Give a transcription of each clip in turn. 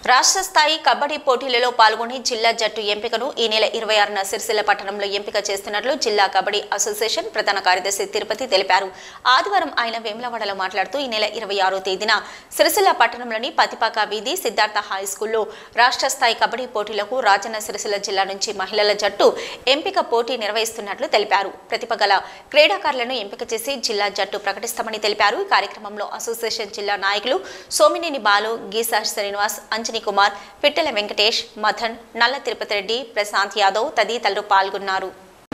రాష్ట్ర స్థాయి కబడ్డీ పోటీలలో పాల్గొని జిల్లా జట్టు ఎంపికను ఈ నెల ఇరవై ఆరున సిరిసిల్ల పట్టణంలో ఎంపిక చేస్తున్నట్లు జిల్లా కబడ్డీ అసోసియేషన్ ప్రధాన కార్యదర్శి తిరుపతి తెలిపారు ఆదివారం ఆయన వేములవాడలో మాట్లాడుతూ ఈ నెల ఇరవై ఆరో తేదీన సిరిసిల్ల పట్టణంలోని పతిపాక వీధి సిద్ధార్థ హై స్కూల్లో రాష్ట్ర స్థాయి కబడ్డీ పోటీలకు రాజన్న సిరిసిల్ల జిల్లా నుంచి మహిళల జట్టు ఎంపిక పోటీ నిర్వహిస్తున్నట్లు తెలిపారు ప్రతిభ గల క్రీడాకారులను ఎంపిక చేసి జిల్లా జట్టు ప్రకటిస్తామని తెలిపారు ఈ కార్యక్రమంలో అసోసియేషన్ జిల్లా నాయకులు సోమినేని బాలు గీసా శ్రీనివాస్ అంజనీ కుమార్ పిట్టెల వెంకటేష్ మథన్ నల్ల తిరుపతి రెడ్డి ప్రశాంత్ యాదవ్ తదితరులు పాల్గొన్నారు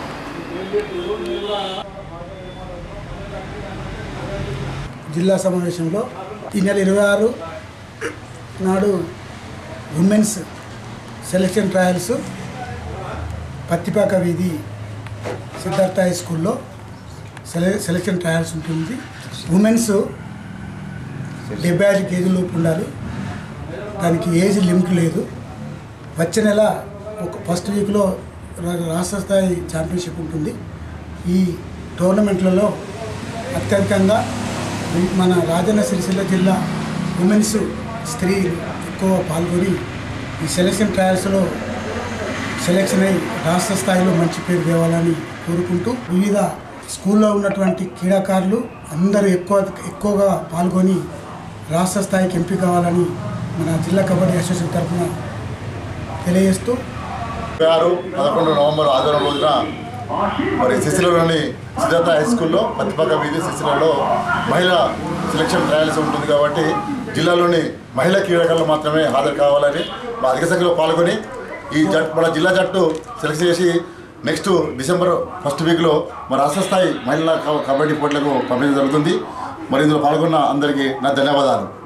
జిల్లా సమావేశంలో ఈ నెల ఇరవై ఆరు నాడు ఉమెన్స్ సెలక్షన్ ట్రయల్స్ పత్తిపాక వీధి సిద్ధార్థ హై స్కూల్లో సెల సెలక్షన్ ట్రయల్స్ ఉంటుంది ఉమెన్స్ డెబ్బై ఐదు కేజీలోపు ఉండాలి దానికి ఏజ్ లిమిట్ లేదు వచ్చే నెల ఒక ఫస్ట్ వీక్లో రా- రాష్ట్ర స్థాయి ఛాంపియన్షిప్ ఉంటుంది ఈ టోర్నమెంట్లలో అత్యధికంగా మన రాజన్న సిరిసిల్ల జిల్లా ఉమెన్స్ స్త్రీ ఎక్కువ పాల్గొని ఈ సెలక్షన్ ట్రయల్స్లో సెలెక్షన్ అయి రాష్ట్ర స్థాయిలో మంచి పేరు తేవాలని కోరుకుంటూ వివిధ స్కూల్లో ఉన్నటువంటి క్రీడాకారులు అందరూ ఎక్కువ ఎక్కువగా పాల్గొని రాష్ట్ర స్థాయికి ఎంపిక కావాలని మన జిల్లా కబడ్డీ అసోసియేషన్ తరఫున తెలియజేస్తూ ఇరవై ఆరు పదకొండు నవంబర్ ఆదివారం రోజున మరి సిసిలోని సిద్ధార్థ హై స్కూల్లో పత్తిపాక వీధి సిసిలలో మహిళా సెలక్షన్ ట్రయల్స్ ఉంటుంది కాబట్టి జిల్లాలోని మహిళా క్రీడాకారులు మాత్రమే హాజరు కావాలని మా అధిక సంఖ్యలో పాల్గొని ఈ జట్ మన జిల్లా జట్టు సెలెక్ట్ చేసి నెక్స్ట్ డిసెంబర్ ఫస్ట్ వీక్లో మన రాష్ట్ర స్థాయి మహిళా క- కబడ్డీ పోటీలకు పంపించడం జరుగుతుంది మరి ఇందులో పాల్గొన్న అందరికీ నా ధన్యవాదాలు